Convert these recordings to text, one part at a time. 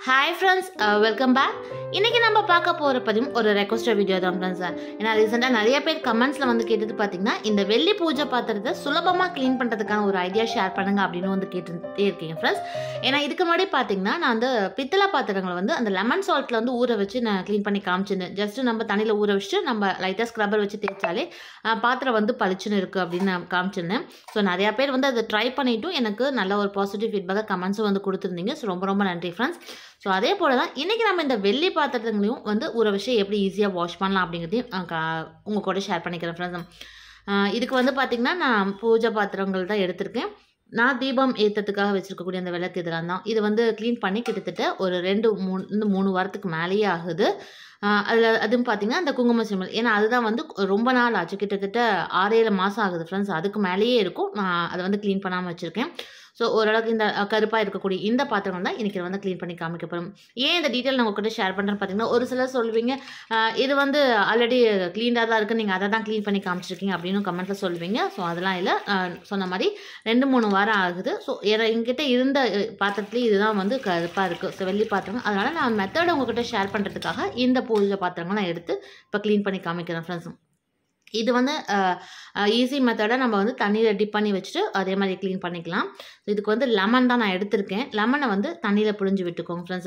hi friends welcome back இன்றைக்கி நம்ம பார்க்க போகிற பதிவும் ஒரு ரெக்வஸ்டர் வீடியோ தான் ஃப்ரெண்ட்ஸ் ஏன்னா ரீசெண்டாக நிறைய பேர் கமெண்ட்ஸில் வந்து கேட்டது பார்த்தீங்கன்னா இந்த வெள்ளி பூஜை பாத்திரத்தை சுலபமாக க்ளீன் பண்ணுறதுக்கான ஒரு ஐடியா ஷேர் பண்ணுங்க அப்படின்னு வந்து கேட்டுட்டே இருக்கீங்க ஃப்ரெண்ட்ஸ் ஏன்னா இதுக்கு முன்னாடி பார்த்தீங்கன்னா நான் வந்து பித்தளை பாத்திரங்களை வந்து அந்த லெமன் சால்ட்டில் வந்து ஊற வச்சு நான் க்ளீன் பண்ணி காமிச்சிருந்தேன் ஜஸ்ட்டு நம்ம தண்ணியில் ஊற வச்சுட்டு நம்ம லைட்டாக ஸ்க்ரப்பர் வச்சு தேய்ச்சாலே ஆஹ், பாத்திரம் வந்து பளிச்சுன்னு இருக்குது அப்படின்னு நான் காமிச்சிருந்தேன் ஸோ நிறையா பேர் வந்து அதை ட்ரை பண்ணிட்டும் எனக்கு நல்ல ஒரு பாசிட்டிவ் ஃபீட்பேக்காக கமெண்ட்ஸும் வந்து கொடுத்துருந்தீங்க ஸோ ரொம்ப ரொம்ப நன்றி ஃப்ரெண்ட்ஸ் ஸோ அதே போல் தான் இன்றைக்கி நம்ம இந்த வெள்ளி பாத்திரங்களையும் வந்து ஊற வச்சு எப்படி ஈஸியாக வாஷ் பண்ணலாம் அப்படிங்கிறதையும் நான் கா- உங்க கூட ஷேர் பண்ணிக்கிறேன் ஃப்ரெண்ட்ஸ் இதுக்கு வந்து பார்த்திங்கன்னா நான் பூஜை பாத்திரங்கள் தான் எடுத்திருக்கேன் நான் தீபம் ஏற்றத்துக்காக வச்சுருக்கக்கூடிய அந்த விளக்கு இதெல்லாம் தான் இது வந்து க்ளீன் பண்ணி கிட்டத்தட்ட ஒரு ரெண்டு மூணு இந்த மூணு வாரத்துக்கு மேலேயே ஆகுது அதில் அதுவும் பார்த்தீங்கன்னா அந்த குங்கும சிமல் ஏன்னா அதுதான் வந்து ரொம்ப நாள் ஆச்சு கிட்டத்தட்ட ஆறு ஏழு மாதம் ஆகுது ஃப்ரெண்ட்ஸ் அதுக்கு மேலேயே இருக்கும் நான் அதை வந்து க்ளீன் பண்ணாமல் வச்சுருக்கேன் ஸோ ஓரளவுக்கு இந்த கருப்பாக இருக்கக்கூடிய இந்த பாத்திரம் தான் இன்றைக்கி வந்து க்ளீன் பண்ணி காமிக்கப்படும் ஏன் இந்த டீட்டெயில் நான் உங்ககிட்ட ஷேர் பண்ணுறேன்னு பார்த்தீங்கன்னா ஒரு சிலர் சொல்லுவீங்க ஆஹ் இது வந்து ஆல்ரெடி க்ளீனாக தான் இருக்குது நீங்கள் அதை தான் க்ளீன் பண்ணி காமிச்சிருக்கீங்க அப்படின்னு கமெண்ட்டில் சொல்லுவீங்க ஸோ அதெல்லாம் இல்லை ஆஹ் சொன்ன மாதிரி ரெண்டு மூணு வாரம் ஆகுது ஸோ என்கிட்ட இருந்த அஹ், பாத்திரத்துலேயே இதுதான் வந்து கருப்பாக இருக்குது ஸோ வெள்ளி பாத்திரம் அதனால் நான் மெத்தட் உங்ககிட்ட ஷேர் பண்ணுறதுக்காக இந்த பூஜை பாத்திரங்கள் நான் எடுத்து இப்போ க்ளீன் பண்ணி காமிக்கிறேன் ஃப்ரெண்ட்ஸ் இது வந்து ஈஸி மெத்தடாக நம்ம வந்து தண்ணியில் டிப் பண்ணி வச்சுட்டு அதே மாதிரி க்ளீன் பண்ணிக்கலாம் இதுக்கு வந்து லெமன் தான் நான் எடுத்திருக்கேன் லெமனை வந்து தண்ணியில் புழிஞ்சு விட்டுக்கோங்க ஃப்ரெண்ட்ஸ்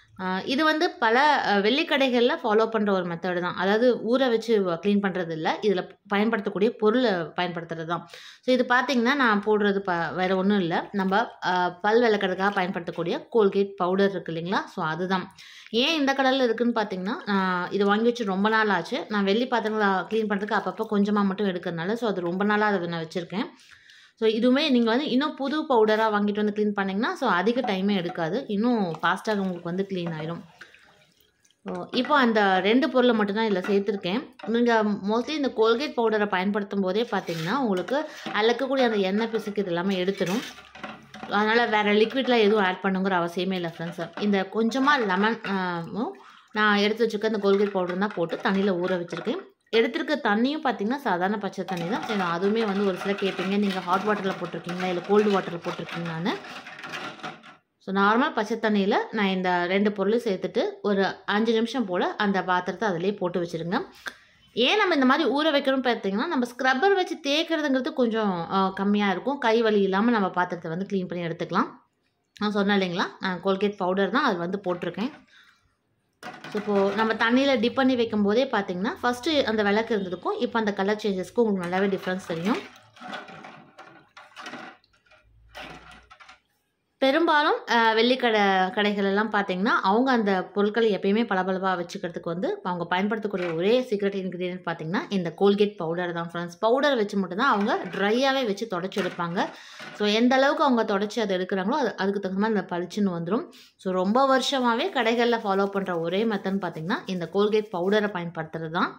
இது வந்து பல அஹ், வெள்ளிக்கடைகளில் ஃபாலோ பண்ணுற ஒரு மெத்தடு தான் அதாவது ஊற வச்சு க்ளீன் பண்ணுறது இல்லை இதில் பயன்படுத்தக்கூடிய பொருளை பயன்படுத்துறது தான் ஸோ இது பார்த்தீங்கன்னா நான் போடுறது ப வேறு ஒன்றும் இல்லை நம்ம அஹ், பல் விளக்கறதுக்காக பயன்படுத்தக்கூடிய கோல்கேட் பவுடர் இருக்கு இல்லைங்களா ஸோ அதுதான் ஏன் இந்த கடலில் இருக்குன்னு பார்த்தீங்கன்னா நான் இது வாங்கி வச்சு ரொம்ப நாள் ஆச்சு நான் வெள்ளி பாத்திரங்களை க்ளீன் பண்ணுறதுக்கு அப்பப்போ கொஞ்சமாக மட்டும் எடுக்கிறதுனால ஸோ அது ரொம்ப நாளாக அதை நான் வச்சுருக்கேன் ஸோ இதுவுமே நீங்கள் வந்து இன்னும் புது பவுடராக வாங்கிட்டு வந்து க்ளீன் பண்ணிங்கன்னா ஸோ அதிக டைமே எடுக்காது இன்னும் ஃபாஸ்ட்டாக உங்களுக்கு வந்து க்ளீன் ஆயிடும் ஸோ இப்போ அந்த ரெண்டு பொருளை மட்டும்தான் இதில் சேர்த்துருக்கேன் நீங்கள் மோஸ்ட்லி இந்த கோல்கேட் பவுடரை பயன்படுத்தும் போதே பார்த்தீங்கன்னா உங்களுக்கு அதில் இருக்கக்கூடிய அந்த எண்ணெய் பிசுக்கு இது எல்லாமே எடுத்துடும் அதனால் வேறு லிக்விட்லாம் எதுவும் ஆட் பண்ணுங்கிற அவசியமே இல்லை ஃப்ரெண்ட்ஸ் இந்த கொஞ்சமாக லெமன் நான் எடுத்து வச்சுருக்க இந்த கோல்கேட் பவுடர் தான் போட்டு தண்ணியில் ஊற வச்சுருக்கேன் எடுத்திருக்க தண்ணியும் பார்த்தீங்கன்னா சாதாரண பச்சை தண்ணி தான் சரி அதுவுமே வந்து ஒரு சில கேட்பீங்க நீங்கள் ஹாட் வாட்டரில் போட்டிருக்கீங்களா இல்லை கோல்டு வாட்டரில் போட்டிருக்கீங்களான்னு ஸோ நார்மல் பச்சை தண்ணியில் நான் இந்த ரெண்டு பொருளையும் சேர்த்துட்டு ஒரு அஞ்சு நிமிஷம் போல் அந்த பாத்திரத்தை அதிலே போட்டு வச்சுருங்க ஏன் நம்ம இந்த மாதிரி ஊற வைக்கிறோம் பார்த்தீங்கன்னா நம்ம ஸ்க்ரப்பர் வச்சு தேய்க்கிறதுங்கிறது கொஞ்சம் கம்மியாக இருக்கும் கை வலி இல்லாமல் நம்ம பாத்திரத்தை வந்து க்ளீன் பண்ணி எடுத்துக்கலாம் நான் சொன்னேன் இல்லைங்களா நான் கோல்கேட் பவுடர் தான் அது வந்து போட்டிருக்கேன் ஸோ இப்போது நம்ம தண்ணியில் டிப் பண்ணி வைக்கும் போதே பார்த்தீங்கன்னா ஃபஸ்ட்டு அந்த விளக்கு இருந்ததுக்கும் இப்போ அந்த கலர் சேஞ்சஸ்க்கும் உங்களுக்கு நல்லாவே டிஃப்ரென்ஸ் தெரியும் பெரும்பாலும் அஹ், வெள்ளிக்கடை கடைகள் எல்லாம் பார்த்தீங்கன்னா அவங்க அந்த பொருட்களை எப்பயுமே பளபளப்பாக வச்சுக்கிறதுக்கு வந்து அவங்க பயன்படுத்தக்கூடிய ஒரே சீக்ரெட் இன்க்ரீடியன்ட் பார்த்தீங்கன்னா இந்த கோல்கேட் பவுடர் தான் ஃப்ரெண்ட்ஸ் பவுடர் வச்சு மட்டும்தான் அவங்க ட்ரையாகவே வச்சு தொடச்சி எடுப்பாங்க ஸோ எந்த அளவுக்கு அவங்க தொடச்சி அதை எடுக்கிறாங்களோ அது அதுக்கு தகுந்த மாதிரி அந்த பளிச்சுன்னு வந்துடும் ஸோ ரொம்ப வருஷமாகவே கடைகளில் ஃபாலோ பண்ணுற ஒரே மெத்தட்னு பார்த்தீங்கன்னா இந்த கோல்கேட் பவுடரை பயன்படுத்துறது தான்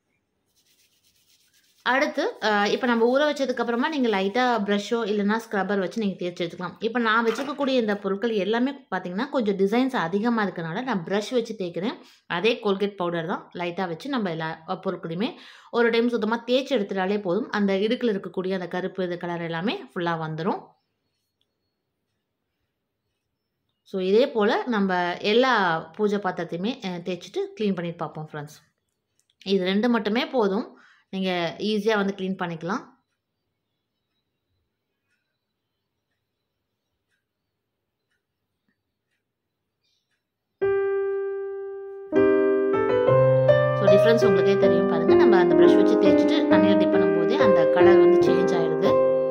அடுத்து இப்போ நம்ம ஊற வச்சதுக்கப்புறமா நீங்கள் லைட்டாக ப்ரஷ்ஷோ இல்லைன்னா ஸ்க்ரப்பர் வச்சு நீங்கள் தேய்ச்சி எடுத்துக்கலாம் இப்போ நான் வச்சுருக்கக்கூடிய இந்த பொருட்கள் எல்லாமே பார்த்தீங்கன்னா கொஞ்சம் டிசைன்ஸ் அதிகமாக இருக்கனால நான் ப்ரஷ் வச்சு தேய்க்கிறேன் அதே கோல்கேட் பவுடர் தான் லைட்டாக வச்சு நம்ம எல்லா பொருட்களையுமே ஒரு டைம் சுத்தமாக தேய்ச்சி எடுத்துட்டாலே போதும் அந்த இடுக்கில் இருக்கக்கூடிய அந்த கருப்பு இது கலர் எல்லாமே ஃபுல்லாக வந்துடும் ஸோ இதே போல் நம்ம எல்லா பூஜை பாத்திரத்தையுமே அஹ், தேய்ச்சிட்டு க்ளீன் பண்ணி பார்ப்போம் ஃப்ரெண்ட்ஸ் இது ரெண்டு மட்டுமே போதும் நீங்கள் ஈஸியாக வந்து க்ளீன் பண்ணிக்கலாம் ஸோ டிஃப்ரென்ஸ் உங்களுக்கே தெரியும் பாருங்கள் நம்ம அந்த ப்ரஷ் வச்சு தேய்ச்சிட்டு தண்ணியில் டிப் பண்ணும்போதே அந்த கலர் வந்து சேஞ்ச் ஆயிடுது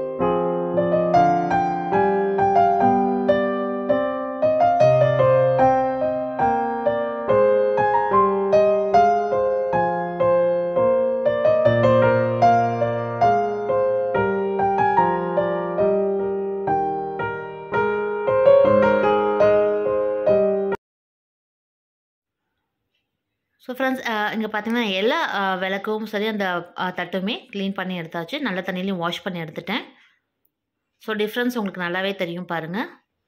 ஸோ ஃப்ரெண்ட்ஸ் இங்கே பார்த்தீங்கன்னா எல்லா அஹ், விளக்கும் சரி அந்த அஹ், தட்டுமே க்ளீன் பண்ணி எடுத்தாச்சு நல்ல தண்ணியிலையும் வாஷ் பண்ணி எடுத்துட்டேன் ஸோ டிஃப்ரென்ஸ் உங்களுக்கு நல்லாவே தெரியும் பாருங்கள்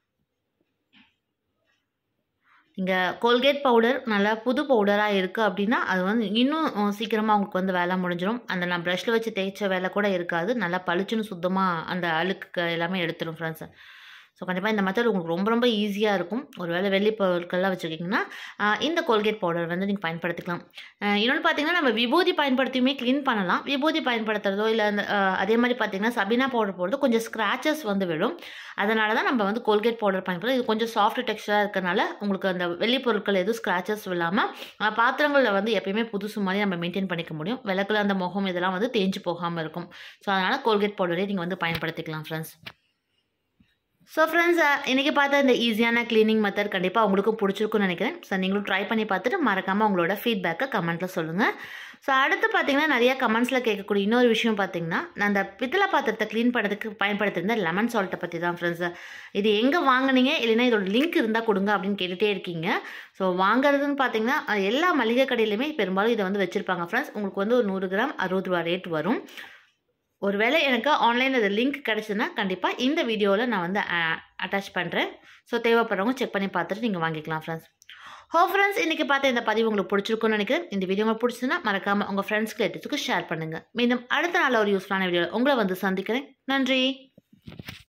இங்கே கோல்கேட் பவுடர் நல்லா புது பவுடராக இருக்குது அப்படின்னா அது வந்து இன்னும் சீக்கிரமாக உங்களுக்கு வந்து வேலை முடிஞ்சிடும் அந்த நான் ப்ரஷில் வச்சு தேய்ச்ச வேலை கூட இருக்காது நல்லா பளிச்சுன்னு சுத்தமாக அந்த அழுக்கு எல்லாமே எடுத்துடும் ஃப்ரெண்ட்ஸ் ஸோ கண்டிப்பாக இந்த மெத்தட் உங்களுக்கு ரொம்ப ரொம்ப ஈஸியாக இருக்கும் ஒருவேளை வெள்ளி பொருட்கள்லாம் வச்சுருக்கீங்கன்னா ஆஹ் இந்த கோல்கேட் பவுடர் வந்து நீங்கள் பயன்படுத்திக்கலாம் ஆஹ் இன்னொன்று பார்த்தீங்கன்னா நம்ம விபூதி பயன்படுத்தியுமே க்ளீன் பண்ணலாம் விபூதி பயன்படுத்துறதோ இல்லை அந்த ஆஹ் அதே மாதிரி பார்த்தீங்கன்னா சபினா பவுடர் போடுறது கொஞ்சம் ஸ்க்ராச்சஸ் வந்து விழும் அதனால தான் நம்ம வந்து கோல்கேட் பவுடர் பயன்படுத்தும் இது கொஞ்சம் சாஃப்ட் டெக்ஸ்டராக இருக்கறனால உங்களுக்கு அந்த வெள்ளி பொருட்கள் எதுவும் ஸ்க்ராச்சஸ் இல்லாமல் பாத்திரங்களில் வந்து எப்பயுமே புதுசு மாதிரி நம்ம மெயின்டைன் பண்ணிக்க முடியும் விளக்குல அந்த முகம் இதெல்லாம் வந்து தேஞ்சு போகாமல் இருக்கும் ஸோ அதனால் கோல்கேட் பவுடரே நீங்கள் வந்து பயன்படுத்திக்கலாம் ஃப்ரெண்ட்ஸ் ஸோ ஃப்ரெண்ட்ஸ் இன்றைக்கி பார்த்த இந்த ஈஸியான க்ளீனிங் மெத்தட் கண்டிப்பாக உங்களுக்கும் பிடிச்சிருக்கும்னு நினைக்கிறேன் ஸோ நீங்களும் ட்ரை பண்ணி பார்த்துட்டு மறக்காமல் உங்களோட ஃபீட்பேக்கை கமெண்ட்டில் சொல்லுங்கள் ஸோ அடுத்து பார்த்தீங்கன்னா நிறைய கமெண்ட்ஸில் கேட்கக்கூடிய இன்னொரு விஷயம் பார்த்தீங்கன்னா நான் அந்த பித்தளை பாத்திரத்தை க்ளீன் பண்ணுறதுக்கு பயன்படுத்தியிருந்த லெமன் சால்ட்டை பற்றி தான் ஃப்ரெண்ட்ஸ் இது எங்கே வாங்குனீங்க இல்லைன்னா இதோட லிங்க் இருந்தால் கொடுங்க அப்படின்னு கேட்டுகிட்டே இருக்கீங்க ஸோ வாங்குறதுன்னு பார்த்தீங்கன்னா அஹ், எல்லா மளிகை கடையிலுமே பெரும்பாலும் இதை வந்து வச்சுருப்பாங்க ஃப்ரெண்ட்ஸ் உங்களுக்கு வந்து ஒரு நூறு கிராம் அறுபது ரூபா ரேட் வரும் ஒருவேளை எனக்கு ஆன்லைனில் அது லிங்க் கிடச்சுன்னா கண்டிப்பாக இந்த வீடியோவில் நான் வந்து அட்டாச் பண்ணுறேன் ஸோ தேவைப்படுறவங்க செக் பண்ணி பார்த்துட்டு நீங்கள் வாங்கிக்கலாம் ஃப்ரெண்ட்ஸ் ஹோ ஃப்ரெண்ட்ஸ் இன்றைக்கி பார்த்த இந்த பதிவு உங்களுக்கு பிடிச்சிருக்கும்னு நினைக்கிறேன் இந்த வீடியோ உங்களுக்கு பிடிச்சதுன்னா மறக்காமல் உங்கள் ஃப்ரெண்ட்ஸ்க்கு எடுத்துக்கு ஷேர் பண்ணுங்கள் மீண்டும் அடுத்த நாள் ஒரு யூஸ்ஃபுல்லான வீடியோவில் உங்களை வந்து சந்திக்கிறேன் நன்றி